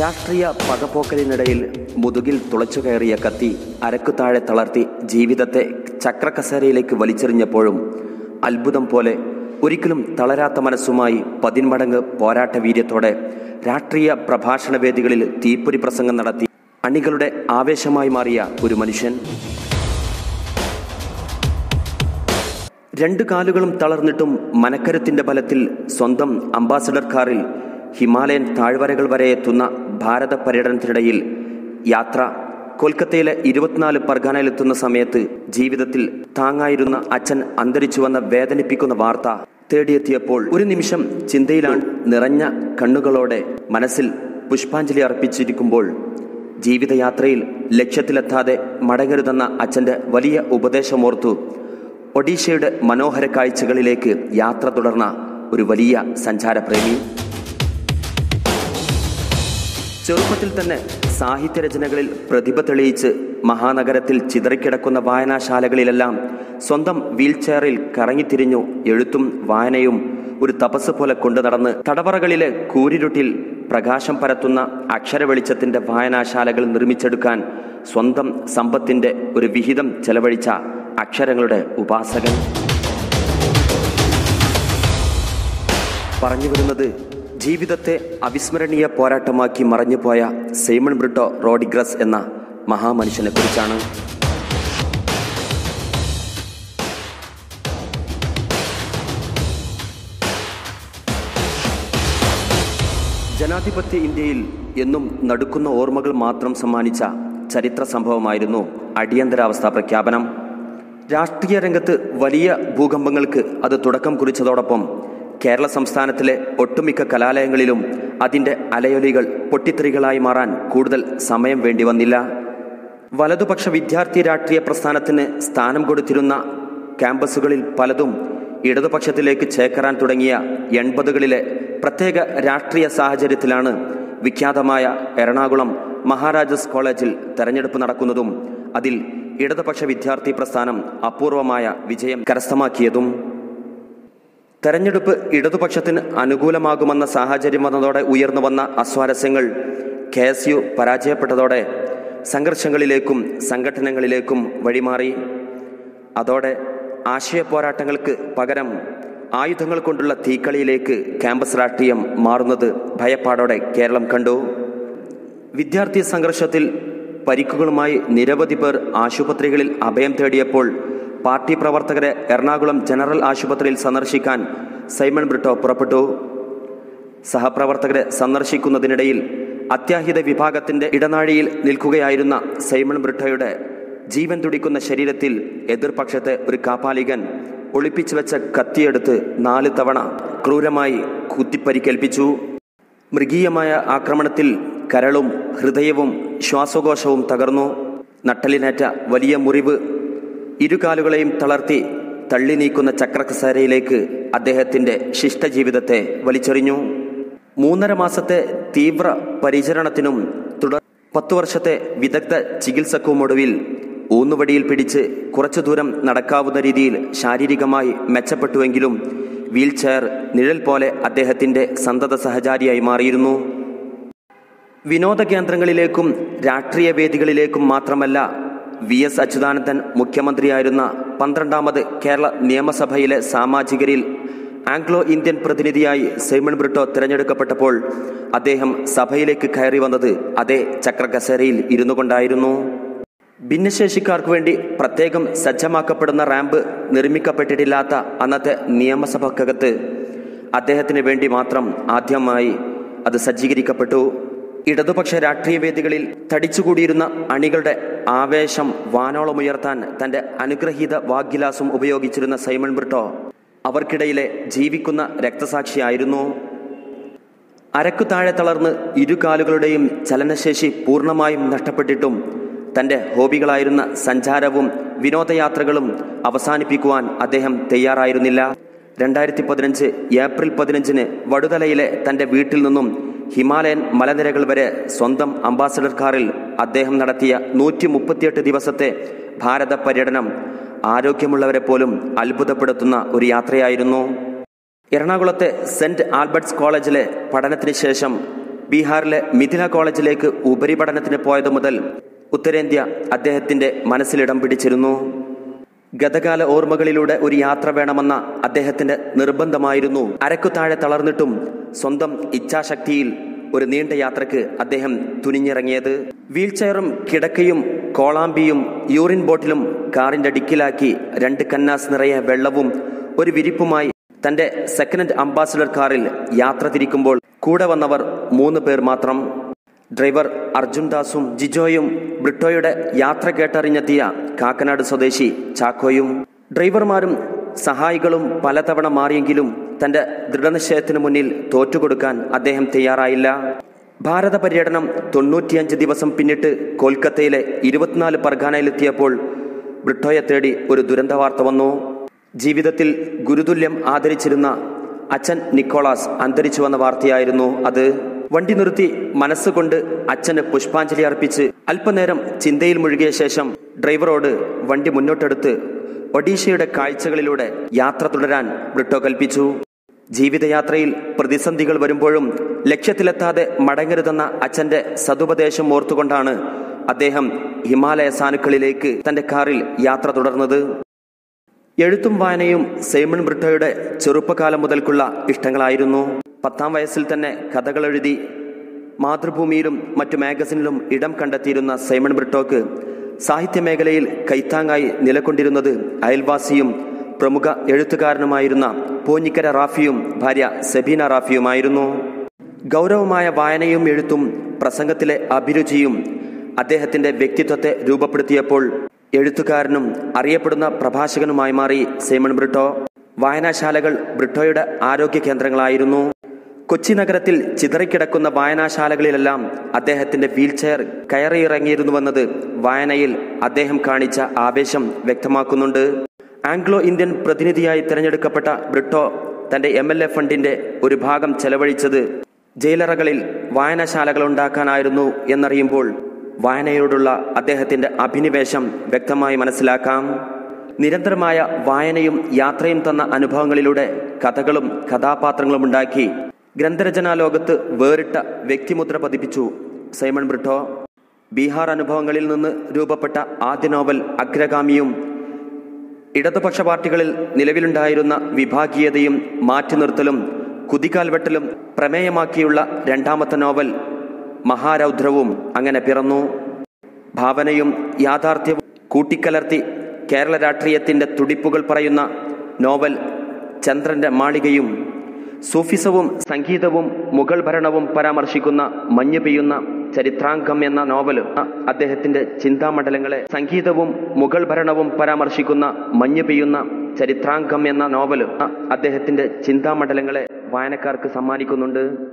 രാഷ്ട്രീയ പകപോക്കലിനിടയിൽ മുതുകിൽ തുളച്ചു കയറിയ കത്തി അരക്കു താഴെ തളർത്തി ജീവിതത്തെ ചക്രക്കസേരയിലേക്ക് വലിച്ചെറിഞ്ഞപ്പോഴും അത്ഭുതം പോലെ ഒരിക്കലും തളരാത്ത മനസ്സുമായി പതിന്മടങ്ങ് പോരാട്ട വീര്യത്തോടെ രാഷ്ട്രീയ പ്രഭാഷണ വേദികളിൽ തീപ്പൊരി പ്രസംഗം നടത്തി അണികളുടെ ആവേശമായി മാറിയ ഒരു മനുഷ്യൻ രണ്ട് കാലുകളും തളർന്നിട്ടും മനക്കരുത്തിന്റെ ബലത്തിൽ സ്വന്തം അംബാസഡർ കാറിൽ ഹിമാലയൻ താഴ്വരകൾ വരെ എത്തുന്ന ഭാരത പര്യടനത്തിനിടയിൽ യാത്ര കൊൽക്കത്തയിലെ ഇരുപത്തിനാല് പർഗാനയിലെത്തുന്ന സമയത്ത് ജീവിതത്തിൽ താങ്ങായിരുന്ന അച്ഛൻ അന്തരിച്ചുവെന്ന വേദനിപ്പിക്കുന്ന വാർത്ത തേടിയെത്തിയപ്പോൾ ഒരു നിമിഷം ചിന്തയിലാണ് നിറഞ്ഞ കണ്ണുകളോടെ മനസ്സിൽ പുഷ്പാഞ്ജലി അർപ്പിച്ചിരിക്കുമ്പോൾ ജീവിതയാത്രയിൽ ലക്ഷ്യത്തിലെത്താതെ മടങ്ങരുതെന്ന അച്ഛൻ്റെ വലിയ ഉപദേശമോർത്തു ഒഡീഷയുടെ മനോഹര കാഴ്ചകളിലേക്ക് യാത്ര തുടർന്ന ഒരു വലിയ സഞ്ചാരപ്രേമി ചെറുപ്പത്തിൽ തന്നെ സാഹിത്യരചനകളിൽ പ്രതിഭ തെളിയിച്ച് മഹാനഗരത്തിൽ ചിതറിക്കിടക്കുന്ന വായനാശാലകളിലെല്ലാം സ്വന്തം വീൽ ചെയറിൽ കറങ്ങിത്തിരിഞ്ഞു എഴുത്തും വായനയും ഒരു തപസ് പോലെ കൊണ്ടു നടന്ന് തടവറകളിലെ കൂരിരുട്ടിൽ പ്രകാശം പരത്തുന്ന അക്ഷര വെളിച്ചത്തിന്റെ വായനാശാലകൾ നിർമ്മിച്ചെടുക്കാൻ സ്വന്തം സമ്പത്തിന്റെ ഒരു വിഹിതം ചെലവഴിച്ച അക്ഷരങ്ങളുടെ ഉപാസകൻ പറഞ്ഞു വരുന്നത് ജീവിതത്തെ അവിസ്മരണീയ പോരാട്ടമാക്കി മറഞ്ഞുപോയ സെയ്മൺ ബ്രിട്ടോ റോഡിഗ്രസ് എന്ന മഹാമനുഷ്യനെ കുറിച്ചാണ് ജനാധിപത്യ ഇന്ത്യയിൽ എന്നും നടുക്കുന്ന ഓർമ്മകൾ മാത്രം സമ്മാനിച്ച ചരിത്ര സംഭവമായിരുന്നു അടിയന്തരാവസ്ഥ പ്രഖ്യാപനം രാഷ്ട്രീയ രംഗത്ത് വലിയ ഭൂകമ്പങ്ങൾക്ക് അത് തുടക്കം കുറിച്ചതോടൊപ്പം കേരള സംസ്ഥാനത്തിലെ ഒട്ടുമിക്ക കലാലയങ്ങളിലും അതിൻ്റെ അലയൊലികൾ പൊട്ടിത്തെറികളായി മാറാൻ കൂടുതൽ സമയം വേണ്ടി വന്നില്ല വലതുപക്ഷ വിദ്യാർത്ഥി രാഷ്ട്രീയ പ്രസ്ഥാനത്തിന് സ്ഥാനം കൊടുത്തിരുന്ന ക്യാമ്പസുകളിൽ പലതും ഇടതുപക്ഷത്തിലേക്ക് ചേക്കറാൻ തുടങ്ങിയ എൺപതുകളിലെ പ്രത്യേക രാഷ്ട്രീയ സാഹചര്യത്തിലാണ് വിഖ്യാതമായ എറണാകുളം മഹാരാജാസ് കോളേജിൽ തെരഞ്ഞെടുപ്പ് നടക്കുന്നതും അതിൽ ഇടതുപക്ഷ വിദ്യാർത്ഥി പ്രസ്ഥാനം അപൂർവമായ വിജയം കരസ്ഥമാക്കിയതും തെരഞ്ഞെടുപ്പ് ഇടതുപക്ഷത്തിന് അനുകൂലമാകുമെന്ന സാഹചര്യം വന്നതോടെ ഉയർന്നു വന്ന അസ്വാരസ്യങ്ങൾ കെ എസ് യു പരാജയപ്പെട്ടതോടെ സംഘർഷങ്ങളിലേക്കും സംഘടനകളിലേക്കും വഴിമാറി അതോടെ ആശയ പോരാട്ടങ്ങൾക്ക് പകരം ആയുധങ്ങൾ കൊണ്ടുള്ള തീക്കളിയിലേക്ക് ക്യാമ്പസ് രാഷ്ട്രീയം മാറുന്നത് ഭയപ്പാടോടെ കേരളം കണ്ടു വിദ്യാർത്ഥി സംഘർഷത്തിൽ പരിക്കുകളുമായി നിരവധി പേർ ആശുപത്രികളിൽ അഭയം തേടിയപ്പോൾ പാർട്ടി പ്രവർത്തകരെ എറണാകുളം ജനറൽ ആശുപത്രിയിൽ സന്ദർശിക്കാൻ സൈമൺ ബ്രിട്ടോ പുറപ്പെട്ടു സഹപ്രവർത്തകരെ സന്ദർശിക്കുന്നതിനിടയിൽ അത്യാഹിത വിഭാഗത്തിന്റെ ഇടനാഴിയിൽ നിൽക്കുകയായിരുന്ന സൈമൺ ബ്രിട്ടോയുടെ ജീവൻ തുടിക്കുന്ന ശരീരത്തിൽ എതിർപക്ഷത്തെ ഒരു കാപാലികൻ ഒളിപ്പിച്ചു വെച്ച കത്തിയെടുത്ത് നാല് തവണ ക്രൂരമായി കുത്തിപ്പരിക്കേൽപ്പിച്ചു മൃഗീയമായ ആക്രമണത്തിൽ കരളും ഹൃദയവും ശ്വാസകോശവും തകർന്നു നട്ടലിനേറ്റ വലിയ മുറിവ് ഇരുകാലുകളെയും തളർത്തി തള്ളി നീക്കുന്ന ചക്രക്കസേരയിലേക്ക് അദ്ദേഹത്തിന്റെ ശിഷ്ടജീവിതത്തെ വലിച്ചെറിഞ്ഞു മൂന്നര മാസത്തെ തീവ്ര പരിചരണത്തിനും തുടർ പത്തു വർഷത്തെ വിദഗ്ധ ചികിത്സക്കുമൊടുവിൽ ഊന്നുവടിയിൽ പിടിച്ച് കുറച്ചു ദൂരം നടക്കാവുന്ന രീതിയിൽ ശാരീരികമായി മെച്ചപ്പെട്ടുവെങ്കിലും വീൽ ചെയർ നിഴൽ പോലെ അദ്ദേഹത്തിന്റെ സന്തത സഹചാരിയായി മാറിയിരുന്നു വിനോദ കേന്ദ്രങ്ങളിലേക്കും രാഷ്ട്രീയ വേദികളിലേക്കും മാത്രമല്ല വി എസ് അച്യുതാനന്ദൻ മുഖ്യമന്ത്രിയായിരുന്ന പന്ത്രണ്ടാമത് കേരള നിയമസഭയിലെ സാമാജികരിൽ ആംഗ്ലോ ഇന്ത്യൻ പ്രതിനിധിയായി സൈമൺ ബ്രിട്ടോ തിരഞ്ഞെടുക്കപ്പെട്ടപ്പോൾ അദ്ദേഹം സഭയിലേക്ക് കയറി വന്നത് അതേ ചക്രകസേരയിൽ ഇരുന്നു കൊണ്ടായിരുന്നു ഭിന്നശേഷിക്കാർക്ക് വേണ്ടി പ്രത്യേകം സജ്ജമാക്കപ്പെടുന്ന റാമ്പ് നിർമ്മിക്കപ്പെട്ടിട്ടില്ലാത്ത അന്നത്തെ നിയമസഭക്കകത്ത് അദ്ദേഹത്തിന് വേണ്ടി മാത്രം ആദ്യമായി അത് സജ്ജീകരിക്കപ്പെട്ടു ഇടതുപക്ഷ രാഷ്ട്രീയ വേദികളിൽ തടിച്ചുകൂടിയിരുന്ന അണികളുടെ ആവേശം വാനോളമുയർത്താൻ തന്റെ അനുഗ്രഹീത വാഗ്വിലാസം ഉപയോഗിച്ചിരുന്ന സൈമൺ ബ്രിട്ടോ അവർക്കിടയിലെ ജീവിക്കുന്ന രക്തസാക്ഷിയായിരുന്നു അരക്കു താഴെ തളർന്ന് ഇരുകാലുകളുടെയും ചലനശേഷി പൂർണ്ണമായും നഷ്ടപ്പെട്ടിട്ടും തന്റെ ഹോബികളായിരുന്ന സഞ്ചാരവും വിനോദയാത്രകളും അവസാനിപ്പിക്കുവാൻ അദ്ദേഹം തയ്യാറായിരുന്നില്ല രണ്ടായിരത്തി പതിനഞ്ച് ഏപ്രിൽ പതിനഞ്ചിന് വടുതലയിലെ തന്റെ വീട്ടിൽ നിന്നും ഹിമാലയൻ മലനിരകൾ വരെ സ്വന്തം അംബാസഡർ കാറിൽ അദ്ദേഹം നടത്തിയ നൂറ്റി മുപ്പത്തിയെട്ട് ദിവസത്തെ ഭാരത പര്യടനം ആരോഗ്യമുള്ളവരെ പോലും അത്ഭുതപ്പെടുത്തുന്ന ഒരു യാത്രയായിരുന്നു എറണാകുളത്തെ സെന്റ് ആൽബർട്ട്സ് കോളേജിലെ പഠനത്തിന് ശേഷം ബീഹാറിലെ മിഥില കോളേജിലേക്ക് ഉപരിപഠനത്തിന് പോയതു മുതൽ ഉത്തരേന്ത്യ അദ്ദേഹത്തിന്റെ മനസ്സിലിടം പിടിച്ചിരുന്നു ഗതകാല ഓർമ്മകളിലൂടെ ഒരു യാത്ര വേണമെന്ന അദ്ദേഹത്തിന്റെ നിർബന്ധമായിരുന്നു അരക്കു താഴെ തളർന്നിട്ടും സ്വന്തം ഇച്ഛാശക്തിയിൽ ഒരു നീണ്ട യാത്രക്ക് അദ്ദേഹം തുനിഞ്ഞിറങ്ങിയത് വീൽചെയറും കിടക്കയും കോളാമ്പിയും യൂറിൻ ബോട്ടിലും കാറിന്റെ ഡിക്കിലാക്കി രണ്ട് കന്നാസ് നിറയെ വെള്ളവും ഒരു വിരിപ്പുമായി തന്റെ സെക്കൻഡ് അംബാസിഡർ കാറിൽ യാത്ര തിരിക്കുമ്പോൾ കൂടെ വന്നവർ മൂന്ന് പേർ മാത്രം ഡ്രൈവർ അർജുൻ ദാസും ജിജോയും ബ്രിട്ടോയുടെ യാത്ര കേട്ടറിഞ്ഞെത്തിയ കാക്കനാട് സ്വദേശി ചാക്കോയും ഡ്രൈവർമാരും സഹായികളും പലതവണ മാറിയെങ്കിലും തന്റെ ദൃഢനിശ്ചയത്തിന് മുന്നിൽ തോറ്റുകൊടുക്കാൻ അദ്ദേഹം തയ്യാറായില്ല ഭാരത പര്യടനം തൊണ്ണൂറ്റിയഞ്ച് ദിവസം പിന്നിട്ട് കൊൽക്കത്തയിലെ ഇരുപത്തിനാല് പർഗാനയിലെത്തിയപ്പോൾ ബ്രിട്ടോയെ തേടി ഒരു ദുരന്ത വാർത്ത വന്നു ജീവിതത്തിൽ ഗുരുതുല്യം ആദരിച്ചിരുന്ന അച്ഛൻ നിക്കോളാസ് അന്തരിച്ചുവെന്ന വാർത്തയായിരുന്നു അത് വണ്ടി നിർത്തി മനസ്സുകൊണ്ട് അച്ഛന് പുഷ്പാഞ്ജലി അർപ്പിച്ച് അല്പനേരം ചിന്തയിൽ മുഴുകിയ ശേഷം ഡ്രൈവറോട് വണ്ടി മുന്നോട്ടെടുത്ത് ഒഡീഷയുടെ കാഴ്ചകളിലൂടെ യാത്ര തുടരാൻ ബ്രിട്ടോ കൽപ്പിച്ചു ജീവിതയാത്രയിൽ പ്രതിസന്ധികൾ വരുമ്പോഴും ലക്ഷ്യത്തിലെത്താതെ മടങ്ങരുതെന്ന അച്ഛന്റെ സതുപദേശം ഓർത്തുകൊണ്ടാണ് അദ്ദേഹം ഹിമാലയ സാനുക്കളിലേക്ക് തന്റെ കാറിൽ യാത്ര തുടർന്നത് എഴുത്തും വായനയും സൈമൺ ബ്രിട്ടോയുടെ ചെറുപ്പകാലം മുതൽക്കുള്ള ഇഷ്ടങ്ങളായിരുന്നു പത്താം വയസ്സിൽ തന്നെ കഥകൾ എഴുതി മാതൃഭൂമിയിലും മറ്റു മാഗസിനിലും ഇടം കണ്ടെത്തിയിരുന്ന സൈമൺ ബ്രിട്ടോക്ക് സാഹിത്യമേഖലയിൽ കൈത്താങ്ങായി നിലകൊണ്ടിരുന്നത് അയൽവാസിയും പ്രമുഖ എഴുത്തുകാരനുമായിരുന്ന പോഞ്ഞിക്കര റാഫിയും ഭാര്യ സെബീന റാഫിയുമായിരുന്നു ഗൗരവമായ വായനയും എഴുത്തും പ്രസംഗത്തിലെ അഭിരുചിയും അദ്ദേഹത്തിന്റെ വ്യക്തിത്വത്തെ രൂപപ്പെടുത്തിയപ്പോൾ എഴുത്തുകാരനും അറിയപ്പെടുന്ന പ്രഭാഷകനുമായി മാറി സൈമൺ ബ്രിട്ടോ വായനാശാലകൾ ബ്രിട്ടോയുടെ ആരോഗ്യ കേന്ദ്രങ്ങളായിരുന്നു കൊച്ചി നഗരത്തിൽ ചിതറിക്കിടക്കുന്ന വായനാശാലകളിലെല്ലാം അദ്ദേഹത്തിന്റെ വീൽചെയർ കയറിയിറങ്ങിയിരുന്നുവെന്നത് വായനയിൽ അദ്ദേഹം കാണിച്ച ആവേശം വ്യക്തമാക്കുന്നുണ്ട് ആംഗ്ലോ ഇന്ത്യൻ പ്രതിനിധിയായി തിരഞ്ഞെടുക്കപ്പെട്ട ബ്രിട്ടോ തന്റെ എം എൽ എ ഫണ്ടിന്റെ ഒരു ഭാഗം ചെലവഴിച്ചത് ജയിലറകളിൽ വായനശാലകൾ ഉണ്ടാക്കാനായിരുന്നു എന്നറിയുമ്പോൾ വായനയോടുള്ള അദ്ദേഹത്തിന്റെ അഭിനിവേശം വ്യക്തമായി മനസ്സിലാക്കാം നിരന്തരമായ വായനയും യാത്രയും തന്ന അനുഭവങ്ങളിലൂടെ കഥകളും കഥാപാത്രങ്ങളും ഉണ്ടാക്കി ഗ്രന്ഥരചനാ ലോകത്ത് വേറിട്ട വ്യക്തിമുദ്ര പതിപ്പിച്ചു സൈമൺ ബ്രിട്ടോ ബീഹാർ അനുഭവങ്ങളിൽ നിന്ന് രൂപപ്പെട്ട ആദ്യ നോവൽ അഗ്രഗാമിയും ഇടതുപക്ഷ പാർട്ടികളിൽ നിലവിലുണ്ടായിരുന്ന വിഭാഗീയതയും മാറ്റിനിർത്തലും കുതികാൽവെട്ടലും പ്രമേയമാക്കിയുള്ള രണ്ടാമത്തെ നോവൽ മഹാരൗദ്രവും അങ്ങനെ പിറന്നു ഭാവനയും യാഥാർത്ഥ്യവും കൂട്ടിക്കലർത്തി കേരള രാഷ്ട്രീയത്തിന്റെ തുടിപ്പുകൾ പറയുന്ന നോവൽ ചന്ദ്രന്റെ മാളികയും സൂഫിസവും സംഗീതവും മുഗൾ ഭരണവും പരാമർശിക്കുന്ന മഞ്ഞു പെയ്യുന്ന ചരിത്രാംഗം എന്ന നോവൽ അദ്ദേഹത്തിന്റെ ചിന്താമണ്ഡലങ്ങളെ സംഗീതവും മുഗൾ ഭരണവും പരാമർശിക്കുന്ന മഞ്ഞു പെയ്യുന്ന ചരിത്രാംഗം എന്ന നോവൽ അദ്ദേഹത്തിന്റെ ചിന്താമണ്ഡലങ്ങളെ വായനക്കാർക്ക് സമ്മാനിക്കുന്നുണ്ട്